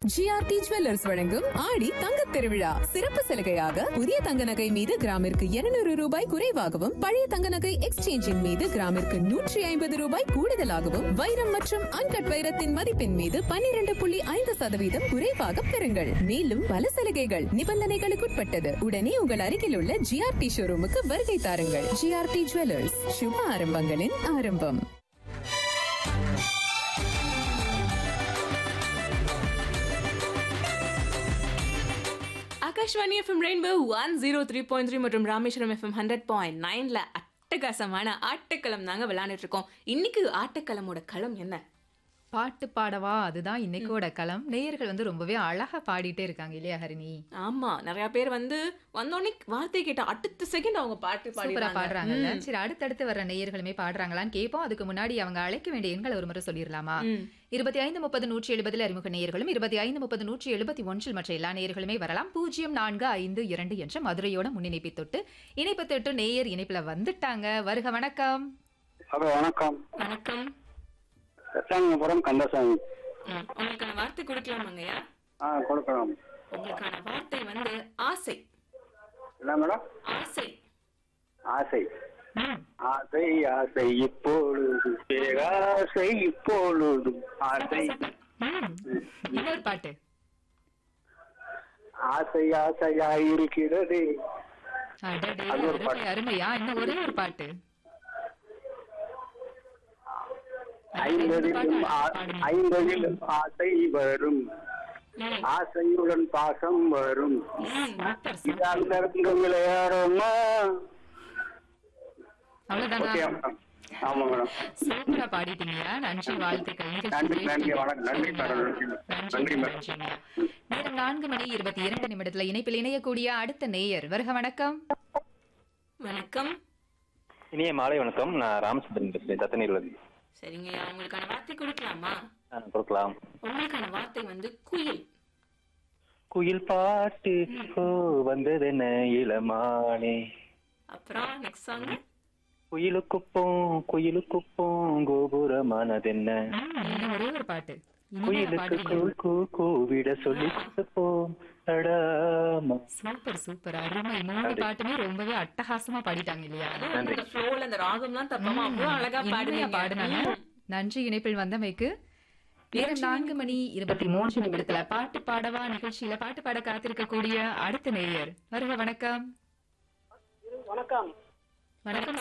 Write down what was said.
GRT jewellers வழங்கும் ஆடி தங்கத் திருவிழா சிறப்பு சலுகையாக புதிய தங்க நகை மீது கிராமிற்கு 200 ரூபாய் குறைவாகவும் பழைய தங்க நகை எக்ஸ்சேஞ்சின் மீது கிராமிற்கு நூற்றி ஐம்பது ரூபாய் கூடுதலாகவும் வைரம் மற்றும் அன்கட் வைரத்தின் மதிப்பின் மீது 12.5% புள்ளி ஐந்து சதவீதம் குறைவாக பெறுங்கள் மேலும் பல சலுகைகள் நிபந்தனைகளுக்குட்பட்டது உடனே உங்கள் அருகில் உள்ள ஜிஆர்டி ஷோரூமுக்கு வருகை தாருங்கள் ஜிஆர்டி ஜுவல்லர்ஸ் சுப ஆரம்பங்களின் ஆரம்பம் Akashvani FM Rainbow one zero three point three மற்றும் ராமேஸ்வரம் எஃப்எம் ஹண்ட்ரட் பாயிண்ட் நைன்ல அட்டகாசமான ஆட்டக்களம் தாங்க விளையாண்டுட்டு இருக்கோம் இன்னைக்கு ஆட்டக்களமோட களம் என்ன பாட்டு பாடவா அதுதான் இன்னைக்கோட களம் நேயர்கள் வந்து ரொம்பவே அழகா பாடிட்டே இருக்காங்க இல்லையா ஹரிணி ஆமா நிறைய பேர் வந்து வந்தோடனே வார்த்தை கேட்ட அடுத்த செகண்ட் அவங்க பாட்டு சூப்பரா பாடிடுறாங்க பாடுறாங்கல்ல சரி அடுத்தடுத்து வர நேயர்களுமே பாடுறாங்களான்னு கேட்போம் அதுக்கு முன்னாடி அவங்க அழைக்க வேண்டிய எண்களை ஒரு முறை சொல்லிடலாமா ம். இருபத்தி ஐந்து முப்பது நூற்றி எழுபதில் அறிமுக நேயர்களும் இருபத்தி ஐந்து முப்பது நூற்றி எழுபத்தி ஒன்றில் மற்ற எல்லா நேயர்களுமே வரலாம் பூஜ்ஜியம் நான்கு ஐந்து இரண்டு என்ற மதுரையோட முன்னிணைப்பை தொட்டு இணைப்பு தொட்டு நேயர் இணைப்புல வந்துட்டாங்க வருக வணக்கம் ஹலோ வணக்கம் வணக்கம் ரத்தானியபுரம் கந்தசாமி ஆ, உங்களுக்கான வார்த்தை கொடுக்கலாமாங்கய்யா ஆ கொடுக்கலாம் உங்களுக்கான வார்த்தை வந்து ஆசை என்ன மேடம் ஆசை ஆசை ஆசை ஆசை இப்பொழுது பேராசை இப்பொழுது ஆசை ம். இன்னொரு பாட்டு ஆசை ஆசையா இருக்கிறது அடடே, அது ஒரு அருமை பாட்டு. அருமையா இன்னும் ஒரே ஒரு பாட்டு ஐம்பதிலும் ஆ- ஐம்பதிலும் ஆசை வரும் ஆசையுடன் பாசம் வரும் இது அந்த விளையாடுமா அவ்வளவுதானா ஓகே மேடம் ஆமா மேடம் சூப்பரா பாடிட்டீங்கயா நன்றி வாழ்த்துக்கள் நன்றி, நிகழ்ச்சி நன்றி, கேட்டீங்க. வணக்கம். நன்றி, மேடம். நன்றி, நன்றி, நன்றி, மேடம். நன்றிங்கய்யா. நேரம் நான்கு மணி இருபத்தி இரண்டு நிமிடத்துல இணைப்பில் இணையக்கூடிய அடுத்த நேயர் வருக வணக்கம் வணக்கம் இனிய மாலை வணக்கம் நான் ராமச்சந்திரன் பேசுறேன் தத்தநீர்லேருந்து சரிங்கய்யா உங்களுக்கான வார்த்தை கொடுக்கலாமா ஆ, கொடுக்கலாம் உங்களுக்கான வார்த்தை வந்து குயில் குயில் பாட்டு ஓ வந்ததென்ன இளமானே அப்புறம் நெக்ஸ்ட் சாங் குயிலுக்குப்போம் குயிலுக்குப்போம் கோபுரமானதென்ன இன்னும் ஒரே ஒரு பாட்டு இனிமையா குயிலுக்கு பாடுறீங்க கூ கூ கூவிட சொல்லி போம் அடாமா சூப்பர் சூப்பர் அருமை மூணு பாட்டுமே ரொம்பவே அட்டகாசமா பாடிட்டாங்க இல்லையா நன்றி. அந்த ஃப்ளோல அந்த ராகம்லாம் தப்பாம அவ்வளவு அழகா இனிமையா பாடுவீங்க பாடுனாங்க நன்றி இணைப்பில் வந்தமைக்கு நேரம் நான்கு மணி இருபத்தி மூன்று நிமிடத்துல பாட்டு பாடவா நிகழ்ச்சியில பாட்டு பாட காத்திருக்கக்கூடிய அடுத்த நேயர் வருக வணக்கம் வணக்கம் வணக்கம்